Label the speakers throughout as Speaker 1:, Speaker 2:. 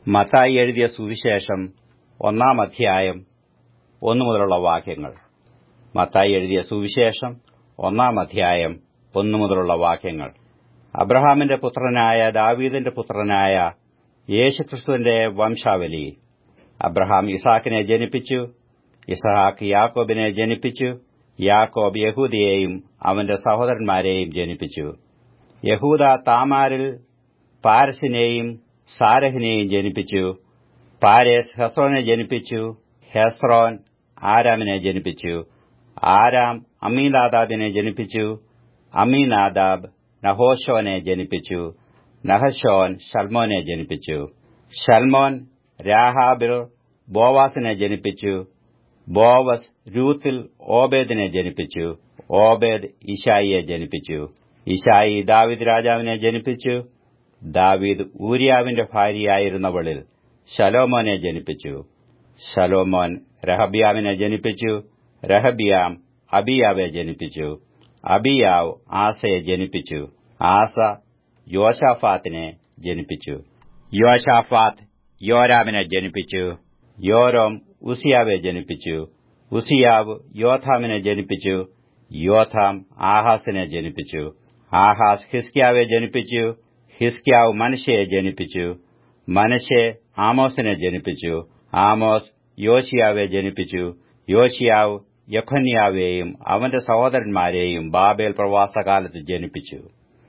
Speaker 1: മത്തായി എഴുതിയ സുവിശേഷം ഒന്നാം അധ്യായം ഒന്നു മുതലുള്ള വാക്യങ്ങൾ മത്തായി എഴുതിയ സുവിശേഷം ഒന്നാം അധ്യായം ഒന്നു മുതലുള്ള വാക്യങ്ങൾ അബ്രഹാമിന്റെ പുത്രനായ ദാവീദിന്റെ പുത്രനായ യേശുക്രിസ്തുവിന്റെ വംശാവലി അബ്രഹാം ഇസാക്കിനെ ജനിപ്പിച്ചു ഇസഹാക്ക് യാക്കോബിനെ ജനിപ്പിച്ചു യാക്കോബ് യഹൂദിയെയും അവന്റെ സഹോദരന്മാരെയും ജനിപ്പിച്ചു യഹൂദ താമാരിൽ പാരസിനെയും സാരഹിനെയും ജനിപ്പിച്ചു പാരേസ് ഹെസ്രോനെ ജനിപ്പിച്ചു ഹെസ്രോൻ ആരാമിനെ ജനിപ്പിച്ചു ആരാം അമീനാദാബിനെ ജനിപ്പിച്ചു അമീനാദാബ് നഹോശോനെ ജനിപ്പിച്ചു നഹശോൻ ഷൽമോനെ ജനിപ്പിച്ചു ഷൽമോൻ രാഹാബിൽ ബോവാസിനെ ജനിപ്പിച്ചു ബോവസ് രൂത്തിൽ ഓബേദിനെ ജനിപ്പിച്ചു ഓബേദ് ഇഷായിയെ ജനിപ്പിച്ചു ഇഷായി ദാവിദ് രാജാവിനെ ജനിപ്പിച്ചു ദാവീദ് ഊര്യാവിന്റെ ഭാര്യയായിരുന്നവളിൽ ശലോമോനെ ജനിപ്പിച്ചു ശലോമോൻ രഹബിയാവിനെ ജനിപ്പിച്ചു രഹബിയാം അബിയാവെ ജനിപ്പിച്ചു അബിയാവ് ആസയെ ജനിപ്പിച്ചു ആസ യോശാഫാത്തിനെ ജനിപ്പിച്ചു യോശാഫാത്ത് യോരാമിനെ ജനിപ്പിച്ചു യോരോം ഉസിയാവെ ജനിപ്പിച്ചു ഉസിയാവ് യോഥാമിനെ ജനിപ്പിച്ചു യോഥാം ആഹാസിനെ ജനിപ്പിച്ചു ആഹാസ് ഹിസ്കിയാവെ ജനിപ്പിച്ചു ഹിസ്കിയാവ് മനശയെ ജനിപ്പിച്ചു മനശെ ആമോസിനെ ജനിപ്പിച്ചു ആമോസ് യോശിയാവെ ജനിപ്പിച്ചു യോശിയാവ് യഖന്യാവേയും അവന്റെ സഹോദരന്മാരെയും ബാബേൽ പ്രവാസകാലത്ത് ജനിപ്പിച്ചു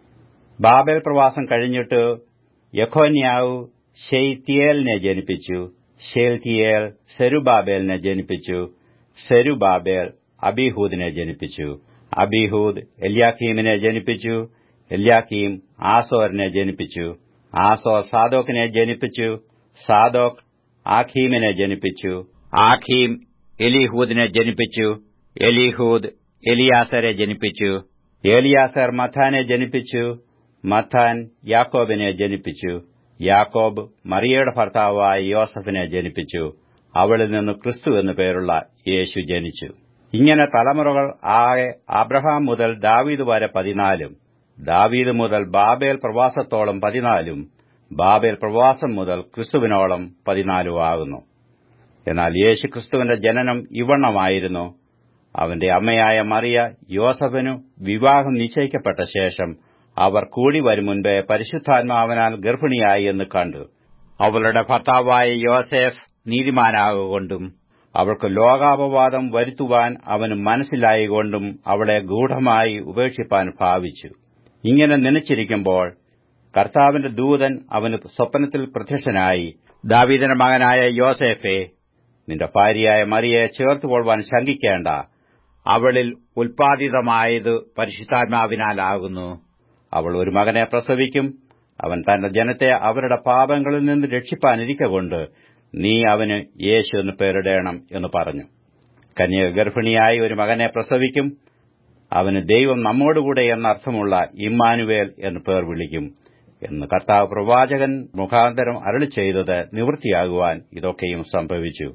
Speaker 1: ബാബേൽ പ്രവാസം കഴിഞ്ഞിട്ട് യഖോന്യാവ് ഷെയ്ത്തിയേലിനെ ജനിപ്പിച്ചു ഷെയ്ത്തിയേൽ സെരുബാബേലിനെ ജനിപ്പിച്ചു സെരുബാബേൽ അബിഹൂദിനെ ജനിപ്പിച്ചു അബിഹൂദ് എല്യാഖീമിനെ ജനിപ്പിച്ചു എല്യാഖീം ആസോറിനെ ജനിപ്പിച്ചു ആസോർ സാദോക്കിനെ ജനിപ്പിച്ചു സാദോക്ക് ആഖീമിനെ ജനിപ്പിച്ചു ആഖീം എലിഹൂദിനെ ജനിപ്പിച്ചു എലിഹൂദ് എലിയാസരെ ജനിപ്പിച്ചു ഏലിയാസർ മഥാനെ ജനിപ്പിച്ചു മഥാൻ യാക്കോബിനെ ജനിപ്പിച്ചു യാക്കോബ് മറിയയുടെ ഭർത്താവായ യോസഫിനെ ജനിപ്പിച്ചു അവളിൽ നിന്ന് ക്രിസ്തു എന്നു പേരുള്ള യേശു ജനിച്ചു ഇങ്ങനെ തലമുറകൾ ആകെ അബ്രഹാം മുതൽ ദാവീദ് വരെ പതിനാലും ദാവീദ് മുതൽ ബാബേൽ പ്രവാസത്തോളം പതിനാലും ബാബേൽ പ്രവാസം മുതൽ ക്രിസ്തുവിനോളം പതിനാലും ആകുന്നു എന്നാൽ യേശു ക്രിസ്തുവിന്റെ ജനനം ഇവണ്ണമായിരുന്നു അവന്റെ അമ്മയായ മറിയ യോസഫിനു വിവാഹം നിശ്ചയിക്കപ്പെട്ട ശേഷം അവർ കൂടി വരും മുൻപേ പരിശുദ്ധാത്മാവനാൽ ഗർഭിണിയായി എന്ന് കണ്ടു അവളുടെ ഭർത്താവായ യോസേഫ് നീതിമാനാകൊണ്ടും അവൾക്ക് ലോകാപവാദം വരുത്തുവാൻ അവന് മനസ്സിലായിക്കൊണ്ടും അവളെ ഗൂഢമായി ഉപേക്ഷിപ്പാൻ ഭാവിച്ചു ഇങ്ങനെ നനച്ചിരിക്കുമ്പോൾ കർത്താവിന്റെ ദൂതൻ അവന് സ്വപ്നത്തിൽ പ്രത്യക്ഷനായി ദാവീദന്റെ മകനായ യോസേഫെ നിന്റെ ഭാര്യയായ മറിയെ ചേർത്തുകൊള്ളുവാൻ ശങ്കിക്കേണ്ട അവളിൽ ഉൽപാദിതമായത് പരിശുദ്ധാത്മാവിനാലാകുന്നു അവൾ ഒരു മകനെ പ്രസവിക്കും അവൻ തന്റെ ജനത്തെ അവരുടെ പാപങ്ങളിൽ നിന്ന് രക്ഷിപ്പാനിരിക്കൊണ്ട് നീ അവന് യേശു എന്ന് പേരിടേണം എന്ന് പറഞ്ഞു കന്യക ഗർഭിണിയായി ഒരു മകനെ പ്രസവിക്കും അവന് ദൈവം നമ്മോടുകൂടെ എന്നർത്ഥമുള്ള ഇമ്മാനുവേൽ എന്ന് പേർ വിളിക്കും എന്ന് കർത്താവ് പ്രവാചകൻ മുഖാന്തരം അരളി ചെയ്തത് നിവൃത്തിയാകുവാൻ ഇതൊക്കെയും സംഭവിച്ചു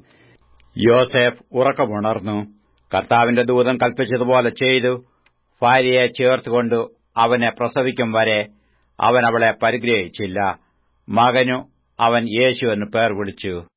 Speaker 1: യോസേഫ് ഉറക്കമുണർന്നു കർത്താവിന്റെ ദൂതൻ കൽപ്പിച്ചതുപോലെ ചെയ്തു ഭാര്യയെ ചേർത്തുകൊണ്ട് അവനെ പ്രസവിക്കും വരെ അവൻ അവളെ പരിഗ്രഹിച്ചില്ല മകനു അവൻ യേശു എന്ന് പേർ വിളിച്ചു